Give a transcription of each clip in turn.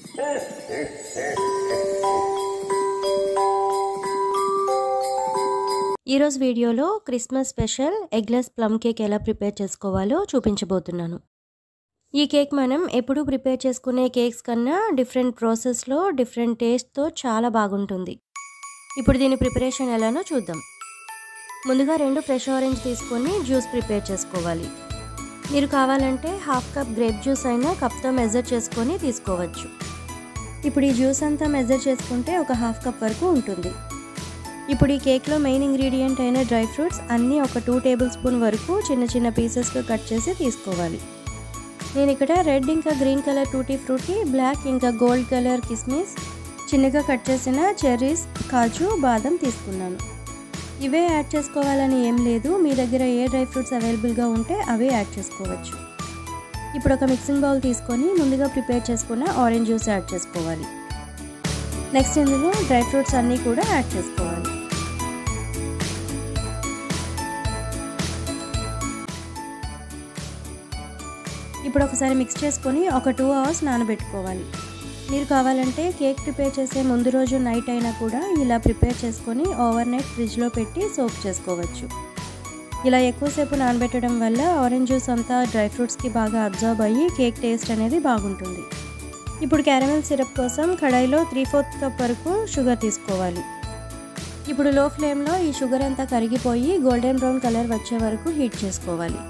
ఈరోజు వీడియోలో Christmas special eggless plum cake ఎలా ప్రిపేర్ చేసుకోవాలో చూపించబోతున్నాను ఈ కేక్ మనం ఎప్పుడు ప్రిపేర్ చేసుకునే కేక్స్ కన్నా డిఫరెంట్ ప్రాసెస్లో డిఫరెంట్ టేస్ట్తో చాలా బాగుంటుంది ఇప్పుడు దీని ప్రిపరేషన్ ఎలానో చూద్దాం ముందుగా రెండు ఫ్రెష్ ఆరెంజ్ తీసుకొని జ్యూస్ ప్రిపేర్ చేసుకోవాలి మీరు కావాలంటే హాఫ్ కప్ గ్రేప్ జ్యూస్ అయినా కప్తో మెజర్ చేసుకొని తీసుకోవచ్చు ఇప్పుడు ఈ జ్యూస్ అంతా మెజర్ చేసుకుంటే ఒక హాఫ్ కప్ వరకు ఉంటుంది ఇప్పుడు ఈ కేక్లో మెయిన్ ఇంగ్రీడియంట్ అయిన డ్రై ఫ్రూట్స్ అన్నీ ఒక టూ టేబుల్ స్పూన్ వరకు చిన్న చిన్న పీసెస్గా కట్ చేసి తీసుకోవాలి నేను ఇక్కడ రెడ్ ఇంకా green colour tutti frutti black ఇంకా గోల్డ్ కలర్ కిస్మిస్ చిన్నగా కట్ చేసిన చెర్రీస్ కాజు బాదం తీసుకున్నాను ఇవే యాడ్ చేసుకోవాలని ఏం లేదు మీ దగ్గర ఏ డ్రై ఫ్రూట్స్ అవైలబుల్గా ఉంటే అవే యాడ్ చేసుకోవచ్చు ఇప్పుడు ఒక మిక్సింగ్ బౌల్ తీసుకొని ముందుగా ప్రిపేర్ చేసుకున్న ఆరెంజ్ జ్యూస్ యాడ్ చేసుకోవాలి నెక్స్ట్ ఇందులో డ్రై ఫ్రూట్స్ అన్నీ కూడా యాడ్ చేసుకోవాలి ఇప్పుడు ఒకసారి మిక్స్ చేసుకొని ఒక టూ అవర్స్ నానబెట్టుకోవాలి మీరు కావాలంటే కేక్ ప్రిపేర్ చేసే ముందు రోజు నైట్ అయినా కూడా ఇలా ప్రిపేర్ చేసుకొని ఓవర్ నైట్ ఫ్రిడ్జ్లో పెట్టి సోప్ చేసుకోవచ్చు ఇలా ఎక్కువసేపు నానబెట్టడం వల్ల ఆరెంజ్ జ్యూస్ అంతా డ్రై ఫ్రూట్స్కి బాగా అబ్జర్వ్ అయ్యి కేక్ టేస్ట్ అనేది బాగుంటుంది ఇప్పుడు క్యారమెల్ సిరప్ కోసం కడాయిలో త్రీ ఫోర్త్ కప్ వరకు షుగర్ తీసుకోవాలి ఇప్పుడు లో ఫ్లేమ్లో ఈ షుగర్ అంతా కరిగిపోయి గోల్డెన్ బ్రౌన్ కలర్ వచ్చే వరకు హీట్ చేసుకోవాలి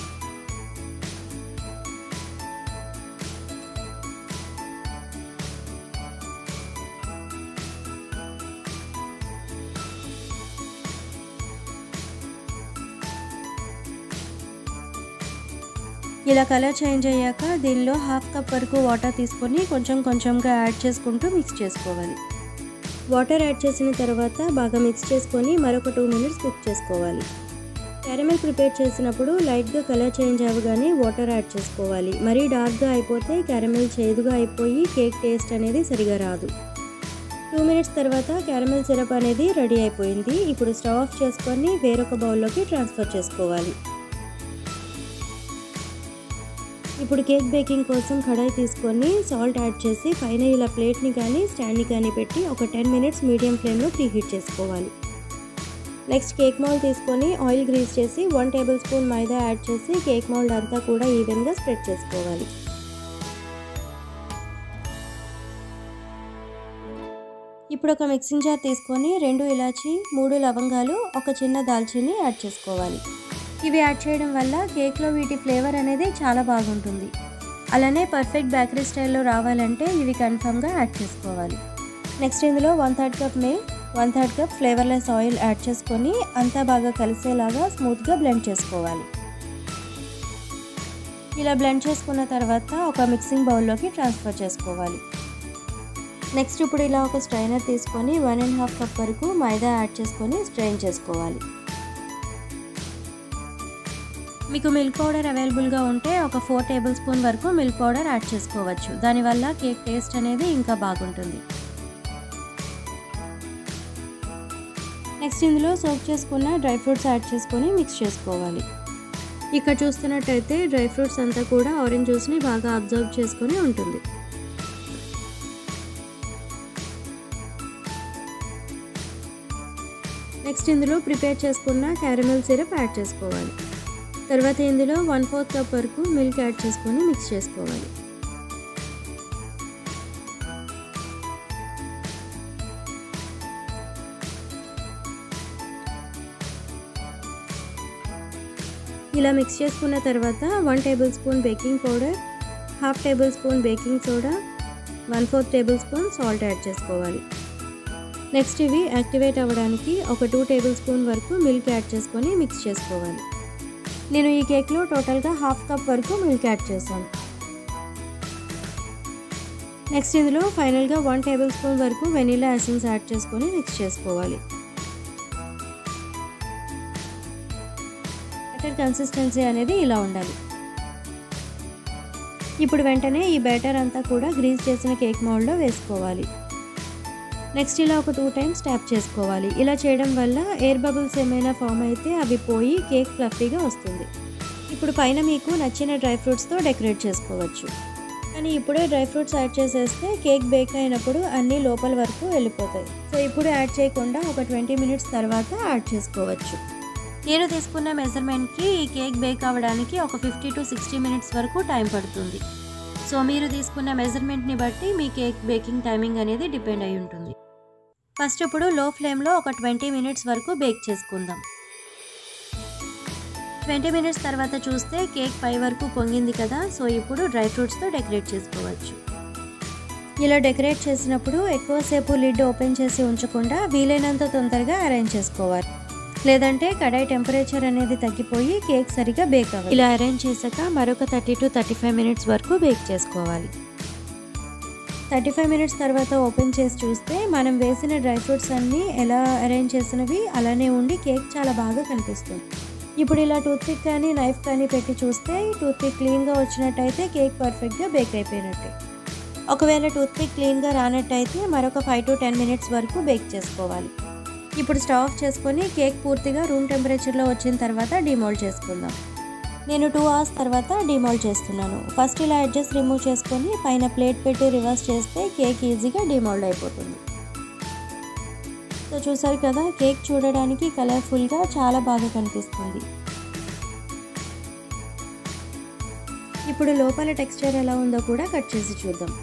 ఇలా కలర్ చేంజ్ అయ్యాక దీనిలో హాఫ్ కప్ వరకు వాటర్ తీసుకొని కొంచెం కొంచెంగా యాడ్ చేసుకుంటూ మిక్స్ చేసుకోవాలి వాటర్ యాడ్ చేసిన తర్వాత బాగా మిక్స్ చేసుకొని మరొక టూ మినిట్స్ కుక్ చేసుకోవాలి క్యారమెల్ ప్రిపేర్ చేసినప్పుడు లైట్గా కలర్ చేంజ్ అవ్వగానే వాటర్ యాడ్ చేసుకోవాలి మరీ డార్క్గా అయిపోతే క్యారమెల్ చేదుగా అయిపోయి కేక్ టేస్ట్ అనేది సరిగా రాదు టూ మినిట్స్ తర్వాత క్యారమెల్ సిరప్ అనేది రెడీ అయిపోయింది ఇప్పుడు స్టవ్ ఆఫ్ చేసుకొని వేరొక బౌల్లోకి ట్రాన్స్ఫర్ చేసుకోవాలి ఇప్పుడు కేక్ బేకింగ్ కోసం కడాయి తీసుకొని సాల్ట్ యాడ్ చేసి పైన ఇలా ప్లేట్ని కానీ స్టాండ్ని కానీ పెట్టి ఒక టెన్ మినిట్స్ మీడియం ఫ్లేమ్లో ప్రీహీట్ చేసుకోవాలి నెక్స్ట్ కేక్ మౌల్డ్ తీసుకొని ఆయిల్ గ్రీస్ చేసి one tablespoon maida add చేసి కేక్ మౌల్డ్ అంతా కూడా ఈవెన్గా స్ప్రెడ్ చేసుకోవాలి ఇప్పుడు ఒక మిక్సింగ్ జార్ తీసుకొని రెండు ఇలాచి మూడు లవంగాలు ఒక చిన్న దాల్చిని యాడ్ చేసుకోవాలి ఇవి యాడ్ చేయడం వల్ల కేక్లో వీటి ఫ్లేవర్ అనేది చాలా బాగుంటుంది అలానే పర్ఫెక్ట్ బేకరీ స్టైల్లో రావాలంటే ఇవి కన్ఫామ్గా యాడ్ చేసుకోవాలి నెక్స్ట్ ఇందులో one third cup milk one third cup flavourless oil add చేసుకొని అంతా బాగా కలిసేలాగా స్మూత్గా బ్లెండ్ చేసుకోవాలి ఇలా బ్లెండ్ చేసుకున్న తర్వాత ఒక మిక్సింగ్ బౌల్లోకి ట్రాన్స్ఫర్ చేసుకోవాలి నెక్స్ట్ ఇప్పుడు ఇలా ఒక స్ట్రైనర్ తీసుకొని వన్ అండ్ హాఫ్ కప్ వరకు మైదా యాడ్ చేసుకొని స్ట్రెయిన్ చేసుకోవాలి మీకు మిల్క్ పౌడర్ అవైలబుల్గా ఉంటే ఒక ఫోర్ టేబుల్ స్పూన్ వరకు మిల్క్ పౌడర్ యాడ్ చేసుకోవచ్చు దానివల్ల కేక్ టేస్ట్ అనేది ఇంకా బాగుంటుంది నెక్స్ట్ ఇందులో సోక్ చేసుకున్న డ్రై ఫ్రూట్స్ యాడ్ చేసుకొని మిక్స్ చేసుకోవాలి ఇక్కడ చూస్తున్నట్టయితే డ్రై ఫ్రూట్స్ అంతా కూడా ఆరెంజ్ జ్యూస్ని బాగా అబ్జర్వ్ చేసుకొని ఉంటుంది నెక్స్ట్ ఇందులో ప్రిపేర్ చేసుకున్న క్యారమెల్ సిరప్ యాడ్ చేసుకోవాలి తర్వాత ఇందులో వన్ ఫోర్త్ కప్ వరకు మిల్క్ యాడ్ చేసుకొని మిక్స్ చేసుకోవాలి ఇలా మిక్స్ చేసుకున్న తర్వాత one tablespoon baking powder half tablespoon baking soda one fourth tablespoon salt add చేసుకోవాలి నెక్స్ట్ ఇవి యాక్టివేట్ అవ్వడానికి ఒక టూ టేబుల్ స్పూన్ వరకు మిల్క్ యాడ్ చేసుకొని మిక్స్ చేసుకోవాలి నేను ఈ కేక్లో టోటల్గా హాఫ్ కప్ వరకు మిల్క్ యాడ్ చేశాను నెక్స్ట్ ఇందులో ఫైనల్గా వన్ టేబుల్ స్పూన్ వరకు వెనీలా ఎసెన్స్ యాడ్ చేసుకొని మిక్స్ చేసుకోవాలి బ్యాటర్ కన్సిస్టెన్సీ అనేది ఇలా ఉండాలి ఇప్పుడు వెంటనే ఈ బ్యాటర్ అంతా కూడా గ్రీజ్ చేసిన కేక్ మౌల్డ్లో వేసుకోవాలి నెక్స్ట్ ఇలా ఒక టూ టైమ్స్ ట్యాప్ చేసుకోవాలి ఇలా చేయడం వల్ల ఎయిర్ బబుల్స్ ఏమైనా ఫామ్ అయితే అవి పోయి కేక్ ఫ్లఫీగా వస్తుంది ఇప్పుడు పైన మీకు నచ్చిన డ్రై ఫ్రూట్స్తో డెకరేట్ చేసుకోవచ్చు కానీ ఇప్పుడే డ్రై ఫ్రూట్స్ యాడ్ చేసేస్తే కేక్ బేక్ అయినప్పుడు అన్నీ లోపల వరకు వెళ్ళిపోతాయి సో ఇప్పుడు యాడ్ చేయకుండా ఒక ట్వంటీ మినిట్స్ తర్వాత యాడ్ చేసుకోవచ్చు నేను తీసుకున్న మెజర్మెంట్కి ఈ కేక్ బేక్ అవ్వడానికి ఒక ఫిఫ్టీ టు సిక్స్టీ మినిట్స్ వరకు టైం పడుతుంది సో మీరు తీసుకున్న మెజర్మెంట్ని బట్టి మీ కేక్ బేకింగ్ టైమింగ్ అనేది డిపెండ్ అయి ఉంటుంది ఫస్ట్ ఇప్పుడు లో ఫ్లేమ్లో ఒక ట్వంటీ మినిట్స్ వరకు బేక్ చేసుకుందాం ట్వంటీ మినిట్స్ తర్వాత చూస్తే కేక్ పై వరకు పొంగింది కదా సో ఇప్పుడు డ్రై ఫ్రూట్స్తో డెకరేట్ చేసుకోవచ్చు ఇలా డెకరేట్ చేసినప్పుడు ఎక్కువసేపు లిడ్ ఓపెన్ చేసి ఉంచకుండా వీలైనంత తొందరగా అరేంజ్ చేసుకోవాలి లేదంటే కడాయి టెంపరేచర్ అనేది తగ్గిపోయి కేక్ సరిగా బేక్ అవ్వాలి ఇలా అరేంజ్ చేశాక మరొక thirty to thirty five minutes వరకు బేక్ చేసుకోవాలి థర్టీ ఫైవ్ మినిట్స్ తర్వాత ఓపెన్ చేసి చూస్తే మనం వేసిన డ్రై ఫ్రూట్స్ అన్నీ ఎలా అరేంజ్ చేసినవి అలానే ఉండి కేక్ చాలా బాగా కనిపిస్తుంది ఇప్పుడు ఇలా టూత్పిక్ కానీ నైఫ్ కానీ పెట్టి చూస్తే టూత్పిక్ క్లీన్గా వచ్చినట్టయితే కేక్ పర్ఫెక్ట్గా బేక్ అయిపోయినట్టే ఒకవేళ టూత్పిక్ క్లీన్గా రానట్టయితే మరొక ఫైవ్ టు టెన్ మినిట్స్ వరకు బేక్ చేసుకోవాలి ఇప్పుడు స్టవ్ ఆఫ్ చేసుకొని కేక్ పూర్తిగా రూమ్ టెంపరేచర్లో వచ్చిన తర్వాత డిమోల్డ్ చేసుకుందాం నేను టూ అవర్స్ తర్వాత డిమోల్డ్ చేస్తున్నాను ఫస్ట్ ఇలా అడ్జస్ట్ రిమూవ్ చేసుకొని పైన ప్లేట్ పెట్టి రివర్స్ చేస్తే కేక్ ఈజీగా డిమోల్డ్ అయిపోతుంది సో చూసారు కదా కేక్ చూడడానికి కలర్ఫుల్గా చాలా బాగా కనిపిస్తుంది ఇప్పుడు లోపల టెక్స్చర్ ఎలా ఉందో కూడా కట్ చేసి చూద్దాం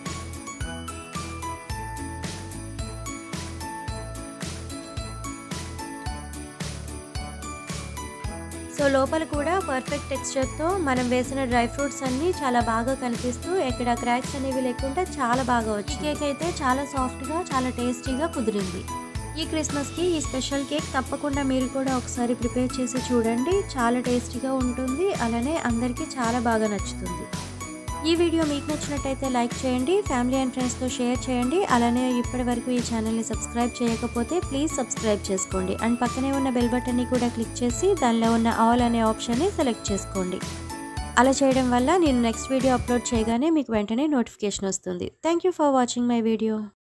సో లోపల కూడా పర్ఫెక్ట్ టెక్స్చర్తో మనం వేసిన డ్రై ఫ్రూట్స్ అన్నీ చాలా బాగా కనిపిస్తూ ఎక్కడ క్రాక్స్ అనేవి లేకుండా చాలా బాగా వచ్చి కేక్ అయితే చాలా సాఫ్ట్గా చాలా టేస్టీగా కుదిరింది ఈ క్రిస్మస్కి ఈ స్పెషల్ కేక్ తప్పకుండా మీరు కూడా ఒకసారి ప్రిపేర్ చేసి చూడండి చాలా టేస్టీగా ఉంటుంది అలానే అందరికీ చాలా బాగా నచ్చుతుంది ఈ వీడియో మీకు నచ్చినట్టయితే లైక్ చేయండి ఫ్యామిలీ అండ్ ఫ్రెండ్స్తో షేర్ చేయండి అలానే ఇప్పటి వరకు ఈ ఛానల్ని సబ్స్క్రైబ్ చేయకపోతే ప్లీజ్ సబ్స్క్రైబ్ చేసుకోండి అండ్ పక్కనే ఉన్న బెల్ బటన్ని కూడా క్లిక్ చేసి దానిలో ఉన్న ఆల్ అనే ఆప్షన్ని సెలెక్ట్ చేసుకోండి అలా చేయడం వల్ల నేను నెక్స్ట్ వీడియో అప్లోడ్ చేయగానే మీకు వెంటనే నోటిఫికేషన్ వస్తుంది thank you for watching my video